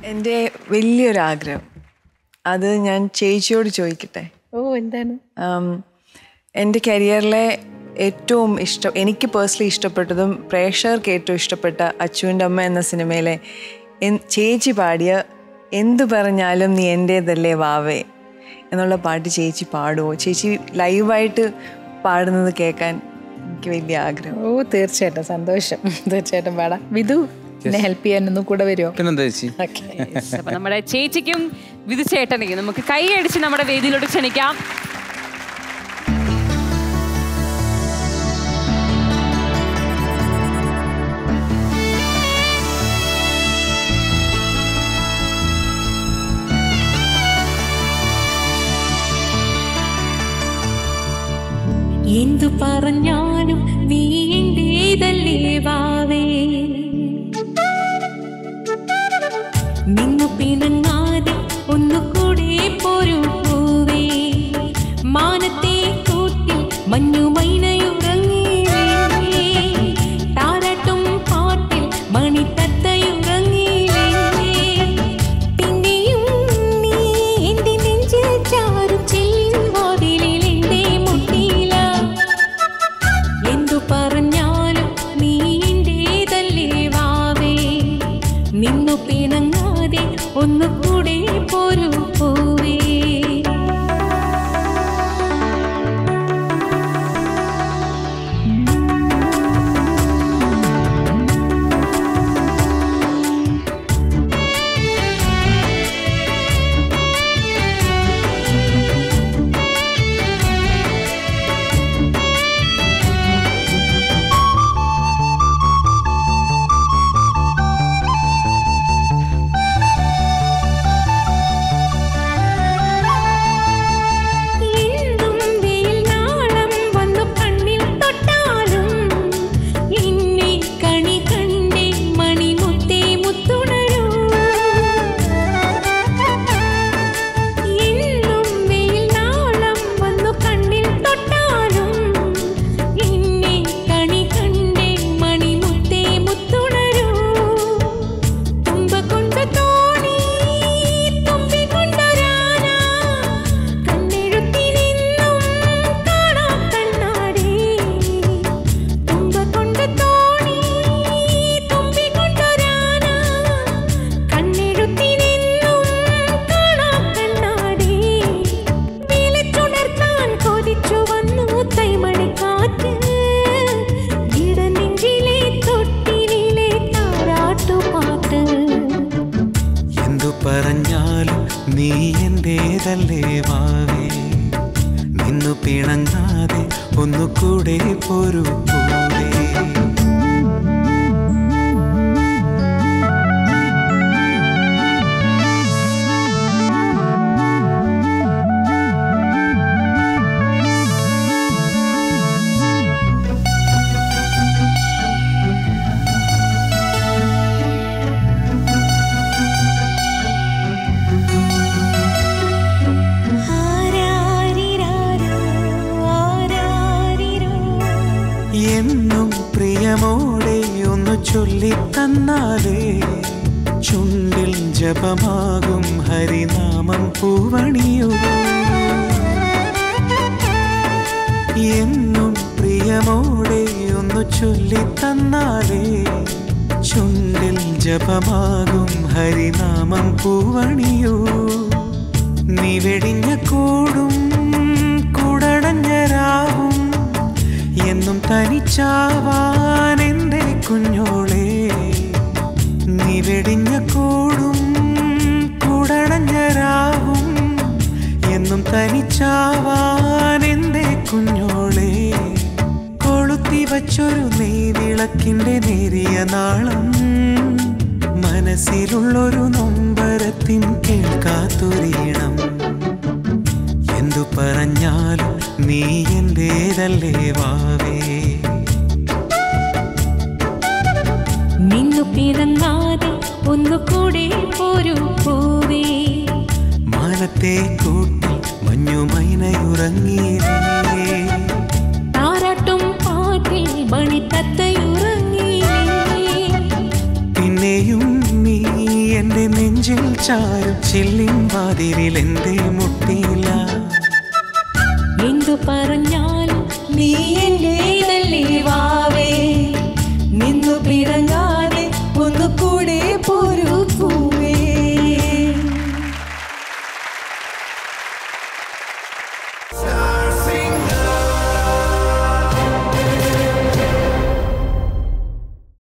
എൻ്റെ വലിയൊരാഗ്രഹം അത് ഞാൻ ചേച്ചിയോട് ചോദിക്കട്ടെ ഓ എന്താണ് ആം, എൻ്റെ കരിയറിലെ ഏറ്റവും ഇഷ്ടം എനിക്ക് പേഴ്സണലി ഇഷ്ടപ്പെട്ടതും പ്രേക്ഷകർക്ക് ഏറ്റവും ഇഷ്ടപ്പെട്ട അച്ചുവിൻ്റെ അമ്മ എന്ന സിനിമയിലെ എൻ- ചേച്ചി പാടിയ എന്തു പറഞ്ഞാലും നീ എൻ്റേതല്ലേ വാവേ എന്നുള്ള പാട്ട് ചേച്ചി പാടുമോ ചേച്ചി ലൈവായിട്ട് പാടുന്നത് കേൾക്കാൻ എനിക്ക് വലിയ ആഗ്രഹം ഓ തീർച്ചയായിട്ടും സന്തോഷം തീർച്ചയായിട്ടും പാടാം വിധു എന്നെ ഹെൽപ്പ് ചെയ്യാൻ ഒന്നും കൂടെ വരുമോ പിന്നെന്താ ചേച്ചി ഓക്കെ അപ്പൊ നമ്മുടെ ചേച്ചിക്കും വിധുചേട്ടനെയും നമുക്ക് കൈയടിച്ച് നമ്മുടെ വേദിയിലോട്ട് ക്ഷണിക്കാം എന്തു പറഞ്ഞാലും നീ എന്റേതല്ലേ വാവേ നിന്നു പിണങ്ങാതെ ഒന്നുകൂടെ പോരു പൂവേ മാനത്തെ കൂട്ടിൽ മഞ്ഞുമൈനയുറങ്ങിയില്ലേ താരാട്ടും പാട്ടിൽ മണിത്തത്തയുറങ്ങിയില്ലേ പിന്നെയും നീ എന്റെ നെഞ്ചിൽ ചാരും ചെല്ലിൻ വാതിലിൽ എന്റെ മുട്ടിയില എന്തു പറഞ്ഞാലും നീ എന്റേതല്ലേ വാവേ നിന്നു പിണങ്ങാതെ ഒന്നുകൂടെ പോരു പോവേ എന്തും വെയിൽ നാളം വന്നു കണ്ണിൽ തൊട്ടാലും എന്നെ കണി കണ്ടേ മണിമുത്തേ മുത്തുണരൂ എന്നും വെയിൽ നാളം വന്നു കണ്ണിൽ തൊട്ടാലും എന്നെ കണി കണ്ടേ മണിമുത്തേ മുത്തുണരൂ തുമ്പ കൊണ്ട തോണി തുമ്പി കൊണ്ടൊരാന കണ്ണെഴുത്തി നിന്നും കാണാം കണ്ണാടി തുമ്പ കൊണ്ട തോണി തുമ്പി കൊണ്ടൊരാന കണ്ണെഴുത്തി നിന്നും കാണാം കണ്ണാടി വിളിച്ചുണർത്താൻ കൊതിച്ചു വന്നു തൈമണിക്കാറ്റ് ഇടനെഞ്ചിലെ തൊട്ടിലെ താരാട്ടുപാട്ട് എന്തു പറഞ്ഞാലും നീ എന്റേതല്ലേ വാവേ നിന്നു പിണങ്ങാതെ ഒന്നുകൂടെ പോരു പൂവേ ആരാരിരാരോ, ആരാരിരോ. എന്നും പ്രിയമോടെ ഒന്ന് ചൊല്ലിത്തന്നാലേ ചുണ്ടിൽ ജപമാകും ഹരിനാമം പൂവണിയോ എന്നും പ്രിയമോടെ ഒന്ന് ചൊല്ലിത്തന്നാലേ ചുണ്ടിൽ ജപമാകും ഹരിനാമം പൂവണിയോ നീ വെടിഞ്ഞ കൂടും കുടടഞ്ഞ രാവും എന്നും തനിച്ചാവാൻ എൻ്റെ കുഞ്ഞോളെ നീ വെടിഞ്ഞ കൂടും കുടടഞ്ഞ രാവും എന്നും തനിച്ചാവാൻ എൻ്റെ കുഞ്ഞോളെ കൊളുത്തി വച്ചൊരു നെയ്വിളക്കിൻ്റെ നേരിയ നാളം മനസ്സിലുള്ളൊരു നൊമ്പരത്തിൻ കേൾക്കാത്തൊരീണം എന്തു പറഞ്ഞാലും നീ എന്റേതല്ലേ വാവേ നിന്നു പിറങ്ങാതെ ഒന്നുകൂടെ പോരു പൂവേ മാനത്തെ കൂട്ടിൽ മഞ്ഞുമൈനയുറങ്ങിയില്ലേ താരാട്ടും പാട്ടിൽ മണിത്തത്തയുറങ്ങിയില്ലേ പിന്നെയും നീ എന്റെ നെഞ്ചിൽ നെഞ്ചിൽ ചാരും ചില്ലിൻ വാതിലിൽ എന്തേ മുട്ടിയില്ല എന്തു പറഞ്ഞാലും നീ എന്റേതല്ലേ വാ